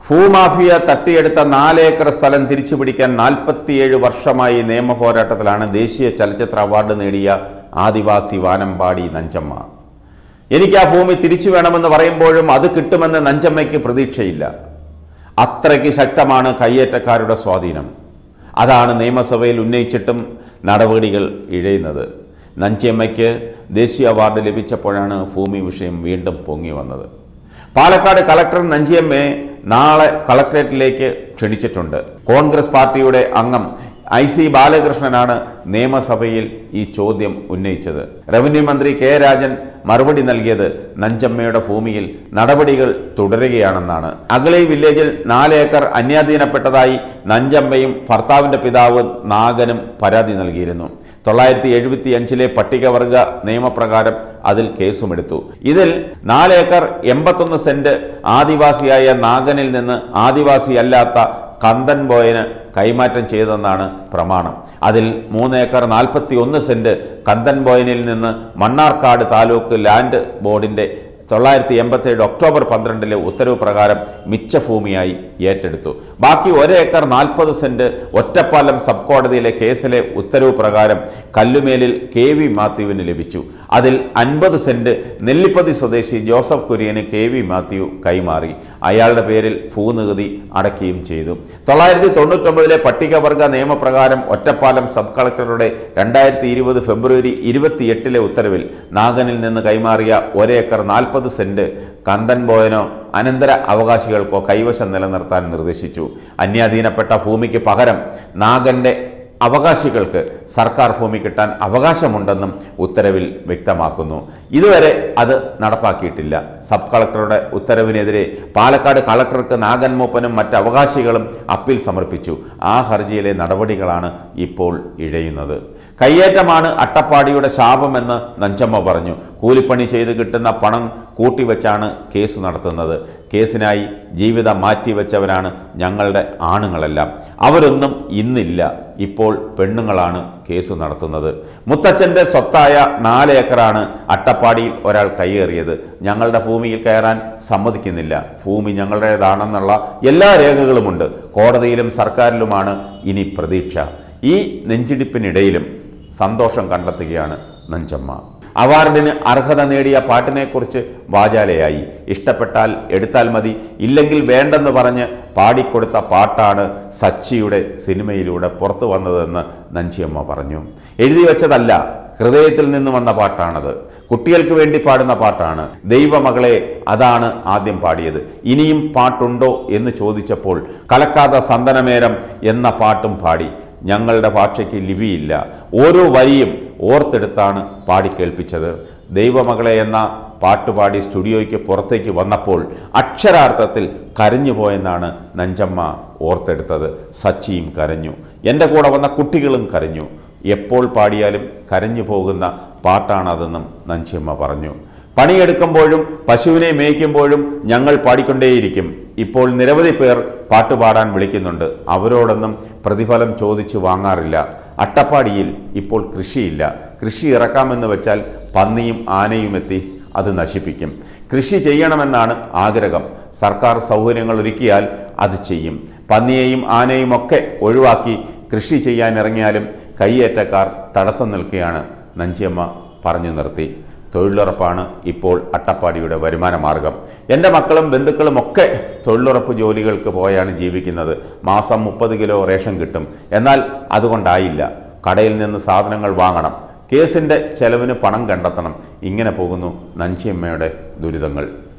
ഭൂമാഫിയ തട്ടിയെടുത്ത നാലേക്കർ സ്ഥലം തിരിച്ചു പിടിക്കാൻ നാൽപ്പത്തിയേഴ് വർഷമായി നിയമ പോരാട്ടത്തിലാണ് ദേശീയ ചലച്ചിത്ര അവാർഡ് നേടിയ ആദിവാസി വാനമ്പാടി നഞ്ചമ്മ എനിക്ക് ആ ഭൂമി തിരിച്ചു വേണമെന്ന് പറയുമ്പോഴും അത് കിട്ടുമെന്ന് നഞ്ചമ്മയ്ക്ക് പ്രതീക്ഷയില്ല അത്രയ്ക്ക് ശക്തമാണ് കയ്യേറ്റക്കാരുടെ സ്വാധീനം അതാണ് നിയമസഭയിൽ ഉന്നയിച്ചിട്ടും നടപടികൾ ഇഴയുന്നത് നഞ്ചിയമ്മയ്ക്ക് ദേശീയ അവാർഡ് ലഭിച്ചപ്പോഴാണ് ഭൂമി വിഷയം വീണ്ടും പൊങ്ങി വന്നത് പാലക്കാട് കളക്ടർ നഞ്ചിയമ്മയെ നാളെ കളക്ടറേറ്റിലേക്ക് ക്ഷണിച്ചിട്ടുണ്ട് കോൺഗ്രസ് പാർട്ടിയുടെ അംഗം ഐ സി ബാലകൃഷ്ണനാണ് നിയമസഭയിൽ ഈ ചോദ്യം ഉന്നയിച്ചത് റവന്യൂ മന്ത്രി കെ രാജൻ മറുപടി നൽകിയത് നഞ്ചമ്മയുടെ ഭൂമിയിൽ നടപടികൾ തുടരുകയാണെന്നാണ് അഗളി വില്ലേജിൽ നാല് ഏക്കർ അന്യാധീനപ്പെട്ടതായി നഞ്ചമ്മയും ഭർത്താവിൻ്റെ പിതാവ് നാഗനും പരാതി നൽകിയിരുന്നു തൊള്ളായിരത്തി എഴുപത്തി അഞ്ചിലെ പട്ടികവർഗ നിയമപ്രകാരം അതിൽ കേസുമെടുത്തു ഇതിൽ നാല് ഏക്കർ എൺപത്തൊന്ന് സെന്റ് ആദിവാസിയായ നാഗനിൽ നിന്ന് ആദിവാസിയല്ലാത്ത കന്തൻ ബോയന് കൈമാറ്റം ചെയ്തെന്നാണ് പ്രമാണം അതിൽ മൂന്ന് ഏക്കർ നാൽപ്പത്തി ഒന്ന് സെന്റ് കന്തൻ ബോയനിൽ നിന്ന് മണ്ണാർക്കാട് താലൂക്ക് ലാൻഡ് ബോർഡിന്റെ തൊള്ളായിരത്തി എൺപത്തേഴ് ഒക്ടോബർ പന്ത്രണ്ടിലെ ഉത്തരവ് പ്രകാരം മിച്ച ഭൂമിയായി ഏറ്റെടുത്തു ബാക്കി ഒരേക്കർ നാൽപ്പത് സെന്റ് ഒറ്റപ്പാലം സബ് കോടതിയിലെ കേസിലെ ഉത്തരവ് പ്രകാരം കല്ലുമേലിൽ കെ വി മാത്യുവിന് ലഭിച്ചു അതിൽ അൻപത് സെന്റ് നെല്ലിപ്പതി സ്വദേശി ജോസഫ് കുര്യന് കെ വി മാത്യു കൈമാറി അയാളുടെ പേരിൽ ഭൂനികുതി അടയ്ക്കുകയും ചെയ്തു തൊള്ളായിരത്തി തൊണ്ണൂറ്റൊമ്പതിലെ പട്ടികവർഗ നിയമപ്രകാരം ഒറ്റപ്പാലം സബ് കളക്ടറുടെ രണ്ടായിരത്തി ഇരുപത് ഫെബ്രുവരി ഇരുപത്തിയെട്ടിലെ ഉത്തരവിൽ നാഗനിൽ നിന്ന് കൈമാറിയ ഒരേക്കർ നാൽപ്പത് സെന്റ് കന്തൻ ബോയനോ അനന്തര അവകാശികൾക്കോ കൈവശം നിലനിർത്താൻ നിർദ്ദേശിച്ചു അന്യാധീനപ്പെട്ട ഭൂമിക്ക് പകരം നാഗന്റെ അവകാശികൾക്ക് സർക്കാർ ഭൂമി കിട്ടാൻ അവകാശമുണ്ടെന്നും ഉത്തരവിൽ വ്യക്തമാക്കുന്നു ഇതുവരെ അത് നടപ്പാക്കിയിട്ടില്ല സബ് കളക്ടറുടെ ഉത്തരവിനെതിരെ പാലക്കാട് കളക്ടർക്ക് നാഗൻ മൂപ്പനും മറ്റ് അവകാശികളും അപ്പീൽ സമർപ്പിച്ചു ആ ഹർജിയിലെ നടപടികളാണ് ഇപ്പോൾ ഇഴയുന്നത് കയ്യേറ്റമാണ് അട്ടപ്പാടിയുടെ ശാപമെന്ന് നഞ്ചമ്മ പറഞ്ഞു കൂലിപ്പണി ചെയ്ത് കിട്ടുന്ന പണം കൂട്ടിവെച്ചാണ് കേസ് നടത്തുന്നത് കേസിനായി ജീവിതം മാറ്റിവെച്ചവരാണ് ഞങ്ങളുടെ ആണുങ്ങളെല്ലാം അവരൊന്നും ഇന്നില്ല ഇപ്പോൾ പെണ്ണുങ്ങളാണ് കേസ് നടത്തുന്നത് മുത്തച്ഛൻ്റെ സ്വത്തായ നാല് ഏക്കറാണ് അട്ടപ്പാടിയിൽ ഒരാൾ കൈയേറിയത് ഞങ്ങളുടെ ഭൂമിയിൽ കയറാൻ സമ്മതിക്കുന്നില്ല ഭൂമി ഞങ്ങളുടേതാണെന്നുള്ള എല്ലാ രേഖകളുമുണ്ട് കോടതിയിലും സർക്കാരിലുമാണ് ഇനി പ്രതീക്ഷ ഈ നെഞ്ചിടിപ്പിനിടയിലും സന്തോഷം കണ്ടെത്തുകയാണ് നഞ്ചമ്മ അവാർഡിന് അർഹത നേടിയ പാട്ടിനെക്കുറിച്ച് വാചാലയായി ഇഷ്ടപ്പെട്ടാൽ എടുത്താൽ മതി ഇല്ലെങ്കിൽ വേണ്ടെന്ന് പറഞ്ഞ് പാടിക്കൊടുത്ത പാട്ടാണ് സച്ചിയുടെ സിനിമയിലൂടെ പുറത്തു വന്നതെന്ന് നഞ്ചിയമ്മ പറഞ്ഞു എഴുതി വെച്ചതല്ല ഹൃദയത്തിൽ നിന്ന് വന്ന പാട്ടാണത് കുട്ടികൾക്ക് വേണ്ടി പാടുന്ന പാട്ടാണ് ദൈവമകളെ അതാണ് ആദ്യം പാടിയത് ഇനിയും പാട്ടുണ്ടോ എന്ന് ചോദിച്ചപ്പോൾ കലക്കാത സന്തനമേരം എന്ന പാട്ടും പാടി ഞങ്ങളുടെ ഭാഷയ്ക്ക് ലിപിയില്ല ഓരോ വരിയും ഓർത്തെടുത്താണ് പാടിക്കേൾപ്പിച്ചത് ദൈവമകളെ എന്ന പാട്ടുപാടി സ്റ്റുഡിയോയ്ക്ക് പുറത്തേക്ക് വന്നപ്പോൾ അക്ഷരാർത്ഥത്തിൽ കരഞ്ഞുപോയെന്നാണ് നഞ്ചമ്മ ഓർത്തെടുത്തത് സച്ചിയും കരഞ്ഞു എൻ്റെ കൂടെ വന്ന കുട്ടികളും കരഞ്ഞു എപ്പോൾ പാടിയാലും കരഞ്ഞു പോകുന്ന പാട്ടാണതെന്നും നഞ്ചമ്മ പറഞ്ഞു പണിയെടുക്കുമ്പോഴും പശുവിനെ മേയ്ക്കുമ്പോഴും ഞങ്ങൾ പാടിക്കൊണ്ടേയിരിക്കും ഇപ്പോൾ നിരവധി പേർ പാട്ടുപാടാൻ വിളിക്കുന്നുണ്ട് അവരോടൊന്നും പ്രതിഫലം ചോദിച്ചു വാങ്ങാറില്ല അട്ടപ്പാടിയിൽ ഇപ്പോൾ കൃഷിയില്ല കൃഷി ഇറക്കാമെന്ന് വെച്ചാൽ പന്നിയും ആനയും എത്തി അത് നശിപ്പിക്കും കൃഷി ചെയ്യണമെന്നാണ് ആഗ്രഹം സർക്കാർ സൗകര്യങ്ങൾ ഒരുക്കിയാൽ അത് ചെയ്യും പന്നിയെയും ആനയും ഒക്കെ ഒഴിവാക്കി കൃഷി ചെയ്യാൻ ഇറങ്ങിയാലും കൈയേറ്റക്കാർ തടസ്സം നിൽക്കുകയാണ് നഞ്ചിയമ്മ പറഞ്ഞു നിർത്തി തൊഴിലുറപ്പാണ് ഇപ്പോൾ അട്ടപ്പാടിയുടെ വരുമാന മാർഗം എൻ്റെ മക്കളും ബന്ധുക്കളും ഒക്കെ തൊഴിലുറപ്പ് ജോലികൾക്ക് പോയാണ് ജീവിക്കുന്നത് മാസം മുപ്പത് കിലോ റേഷൻ കിട്ടും എന്നാൽ അതുകൊണ്ടായില്ല കടയിൽ നിന്ന് സാധനങ്ങൾ വാങ്ങണം കേസിൻ്റെ ചെലവിന് പണം കണ്ടെത്തണം ഇങ്ങനെ പോകുന്നു നഞ്ചിയമ്മയുടെ ദുരിതങ്ങൾ